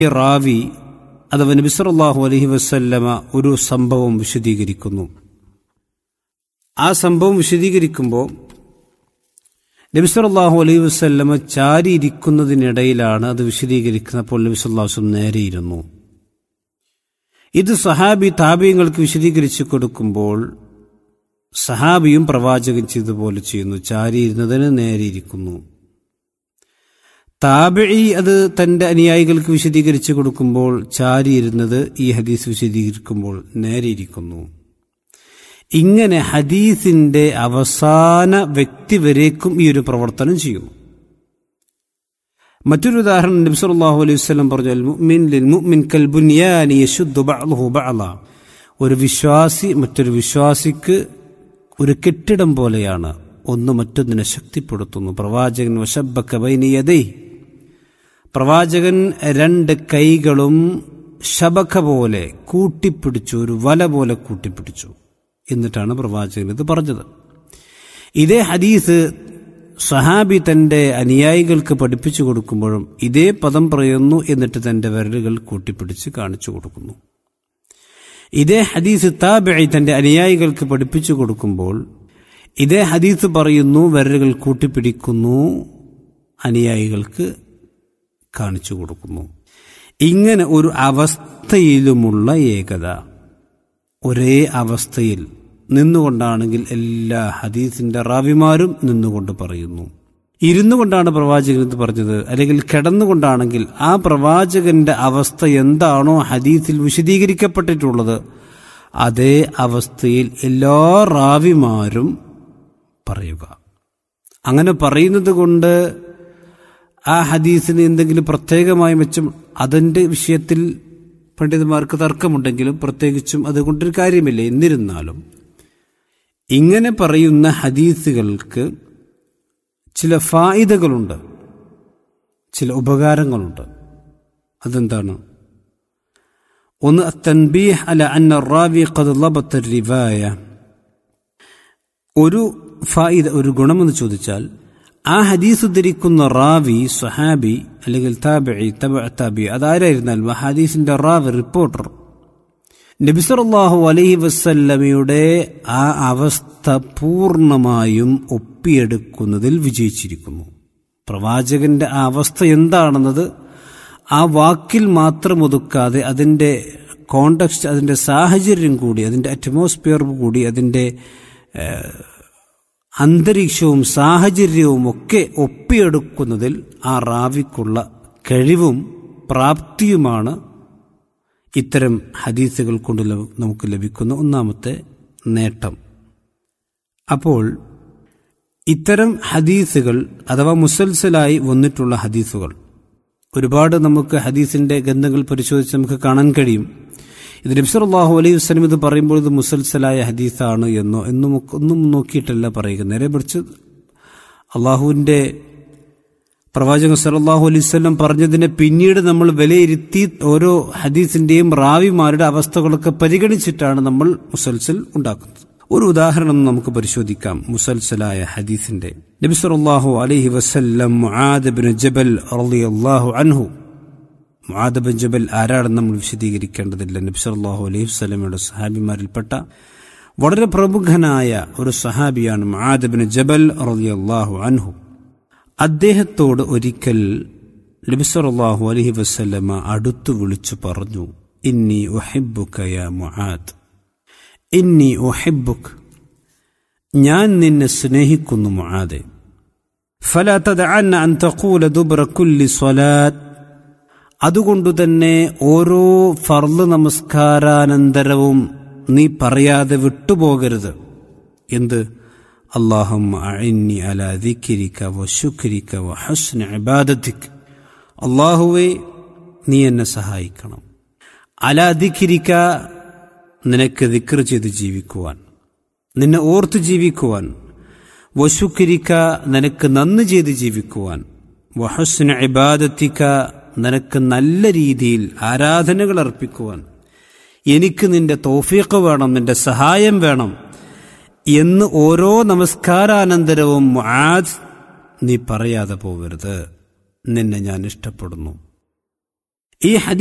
ഈ റാവി അഥവാ നബിസറല്ലാഹു അലഹി വസ്ല്ലമ ഒരു സംഭവം വിശദീകരിക്കുന്നു ആ സംഭവം വിശദീകരിക്കുമ്പോൾ നബിസറല്ലാഹു അലൈഹി വസ്ല്ലമ ചാരിയിരിക്കുന്നതിനിടയിലാണ് അത് വിശദീകരിക്കുന്നപ്പോൾ നബിസ്വല്ലാസ്വം നേരെയിരുന്നു ഇത് സഹാബി താപീയങ്ങൾക്ക് വിശദീകരിച്ചു കൊടുക്കുമ്പോൾ സഹാബിയും പ്രവാചകൻ ചെയ്തതുപോലെ ചെയ്യുന്നു ചാരിയിരുന്നതിന് നേരെയിരിക്കുന്നു താബിഴി അത് തന്റെ അനുയായികൾക്ക് വിശദീകരിച്ചു കൊടുക്കുമ്പോൾ ചാരിയിരുന്നത് ഈ ഹദീസ് വിശദീകരിക്കുമ്പോൾ നേരെയിരിക്കുന്നു ഇങ്ങനെ ഹദീസിന്റെ അവസാന വ്യക്തി വരേക്കും ഈ ഒരു പ്രവർത്തനം ചെയ്യുന്നു മറ്റൊരു ഉദാഹരണം നബി സല്ലല്ലാഹു അലൈഹി വസല്ലം പറഞ്ഞു "അൽ മുഅ്മിൻ ലിൽ മുഅ്മിൻ കൽ ബുനിയാനി യശുദ്ദു ബഅ്ദുഹു ബഅള ഒരു വിശ്വാസി മറ്റൊരു വിശ്വാസിക്ക് ഒരു കെട്ടിടം പോലെയാണ് ഒന്ന് മറ്റൊന്നിനെ ശക്തിപ്പെടുത്തുന്നു പ്രവാചകൻ വശബ്ബക്ക ബൈനിയതൈ പ്രവാചകൻ രണ്ട് കൈകളും ശബഖ പോലെ കൂട്ടിപ്പിടിച്ചു ഒരു വല പോലെ കൂട്ടിപ്പിടിച്ചു എന്നിട്ടാണ് പ്രവാചകൻ ഇത് പറഞ്ഞത് ഇതേ ഹദീസ് സഹാബി തന്റെ അനുയായികൾക്ക് പഠിപ്പിച്ചു കൊടുക്കുമ്പോഴും ഇതേ പദം പറയുന്നു എന്നിട്ട് തന്റെ വിരലുകൾ കൂട്ടിപ്പിടിച്ച് കാണിച്ചു കൊടുക്കുന്നു ഇതേ ഹദീസ് താബിഴി തന്റെ അനുയായികൾക്ക് പഠിപ്പിച്ചു കൊടുക്കുമ്പോൾ ഇതേ ഹദീസ് പറയുന്നു വിരലുകൾ കൂട്ടിപ്പിടിക്കുന്നു അനുയായികൾക്ക് കാണിച്ചു കൊടുക്കുന്നു ഇങ്ങനെ ഒരു അവസ്ഥയിലുമുള്ള ഏകത ഒരേ അവസ്ഥയിൽ നിന്നുകൊണ്ടാണെങ്കിൽ എല്ലാ ഹദീസിന്റെ റാവിമാരും നിന്നുകൊണ്ട് പറയുന്നു ഇരുന്നു കൊണ്ടാണ് പ്രവാചകൻ ഇത് പറഞ്ഞത് അല്ലെങ്കിൽ കിടന്നുകൊണ്ടാണെങ്കിൽ ആ പ്രവാചകന്റെ അവസ്ഥ എന്താണോ ഹദീസിൽ വിശദീകരിക്കപ്പെട്ടിട്ടുള്ളത് അതേ അവസ്ഥയിൽ എല്ലാ റാവിമാരും പറയുക അങ്ങനെ പറയുന്നത് കൊണ്ട് ആ ഹദീസിന് എന്തെങ്കിലും പ്രത്യേകമായ മെച്ചം അതിന്റെ വിഷയത്തിൽ പണ്ഡിതന്മാർക്ക് തർക്കമുണ്ടെങ്കിലും പ്രത്യേകിച്ചും അതുകൊണ്ടൊരു കാര്യമില്ല എന്നിരുന്നാലും ഇങ്ങനെ പറയുന്ന ഹദീസുകൾക്ക് ചില ഫായിദകളുണ്ട് ചില ഉപകാരങ്ങളുണ്ട് അതെന്താണ് ഒന്ന് തൻബീഹ് അല അന്ന റാവി ഖദ് ലബത്ത റിവായ ഒരു ഫായിദ ഒരു ഗുണമെന്ന് ചോദിച്ചാൽ ആ ഹദീസ് ഉദ്ധരിക്കുന്ന റാവി സുഹാബി അല്ലെങ്കിൽ താബി തബ താബി അതാരായിരുന്നാലും ആ ഹദീസിന്റെ റാവി റിപ്പോർട്ടർ നബിസറല്ലാഹു അലൈഹി വസല്ലമയുടെ ആ അവസ്ഥ പൂർണ്ണമായും ഒപ്പിയെടുക്കുന്നതിൽ വിജയിച്ചിരിക്കുന്നു പ്രവാചകന്റെ ആ അവസ്ഥ എന്താണെന്നത് ആ വാക്കിൽ മാത്രം ഒതുക്കാതെ അതിന്റെ കോണ്ടക്സ്റ്റ് അതിന്റെ സാഹചര്യം കൂടി അതിന്റെ അറ്റ്മോസ്ഫിയർ കൂടി അതിന്റെ അന്തരീക്ഷവും സാഹചര്യവും ഒക്കെ ഒപ്പിയെടുക്കുന്നതിൽ ആ റാവിക്കുള്ള കഴിവും പ്രാപ്തിയുമാണ് ഇത്തരം ഹദീസുകൾ കൊണ്ട് നമുക്ക് ലഭിക്കുന്ന ഒന്നാമത്തെ നേട്ടം അപ്പോൾ ഇത്തരം ഹദീസുകൾ അഥവാ മുസൽസലായി വന്നിട്ടുള്ള ഹദീസുകൾ ഒരുപാട് നമുക്ക് ഹദീസിന്റെ ഗന്ധങ്ങൾ പരിശോധിച്ച് നമുക്ക് കാണാൻ കഴിയും ഇത് നബ്സലാഹു അലൈഹി വസ്ലം ഇത് പറയുമ്പോൾ ഇത് മുസൽസലായ ഹദീസാണ് എന്നോ എന്നും ഒന്നും നോക്കിയിട്ടല്ല പറയുക നേരെ പിടിച്ച് അള്ളാഹുവിന്റെ പ്രവാചകൻ സല്ലാഹു അലൈഹി സ്വലം പറഞ്ഞതിനെ പിന്നീട് നമ്മൾ വിലയിരുത്തി ഓരോ ഹദീസിന്റെയും റാവിമാരുടെ അവസ്ഥകളൊക്കെ പരിഗണിച്ചിട്ടാണ് നമ്മൾ മുസൽസൽ ഉണ്ടാക്കുന്നത് ഒരു ഉദാഹരണം നമുക്ക് പരിശോധിക്കാം മുസൽസലായ ഹദീസിന്റെ നബി സല്ലല്ലാഹു അലൈഹി വസല്ലം മുആദ് ബിൻ ജബൽ റളിയല്ലാഹു അൻഹു മുആദ് ബിൻ ജബൽ ആരാണെന്ന് നമ്മൾ വിശദീകരിക്കേണ്ടതില്ല നബി സല്ലല്ലാഹു അലൈഹി വസല്ലമയുടെ സഹാബിമാരിൽപ്പെട്ട വളരെ പ്രമുഖനായ ഒരു സഹാബിയാണ് മുആദ് ബിൻ ജബൽ റളിയല്ലാഹു അൻഹു അദ്ദേഹത്തോട് ഒരിക്കൽ നബിസറല്ലാഹു അലഹി വസ്ല്ലമ അടുത്തു വിളിച്ചു പറഞ്ഞു ഇന്നി ഒഹിബുക്ക യാ മുആദ് ഇന്നി ഒഹിബുക്ക് ഞാൻ നിന്നെ സ്നേഹിക്കുന്നു മുആദെ ഫല തദഅന്ന അൻ തഖൂല ദുബ്ര കുല്ലി സ്വലാത്ത് അതുകൊണ്ടുതന്നെ ഓരോ ഫർള് നമസ്കാരാനന്തരവും നീ പറയാതെ വിട്ടുപോകരുത് എന്ത് اللهم أعني على ذكرك وشكرك وحسن عبادتك അള്ളാഹുവെ നീ എന്നെ സഹായിക്കണം അലാ ദിഖിരിക്ക നിനക്ക് ദിക്ർ ചെയ്ത് ജീവിക്കുവാൻ നിന്നെ ഓർത്ത് ജീവിക്കുവാൻ വശുക്കിരിക്ക നിനക്ക് നന്ദി ചെയ്ത് ജീവിക്കുവാൻ വഹസ്ന ഇബാദത്തിക്ക നിനക്ക് നല്ല രീതിയിൽ ആരാധനകൾ അർപ്പിക്കുവാൻ എനിക്ക് നിന്റെ തോഫീക്ക് വേണം നിന്റെ സഹായം വേണം എന്ന് ഓരോ നമസ്കാരാനന്തരവും മുആദ് നീ പറയാതെ പോകരുത് നിന്നെ ഞാൻ ഇഷ്ടപ്പെടുന്നു ഈ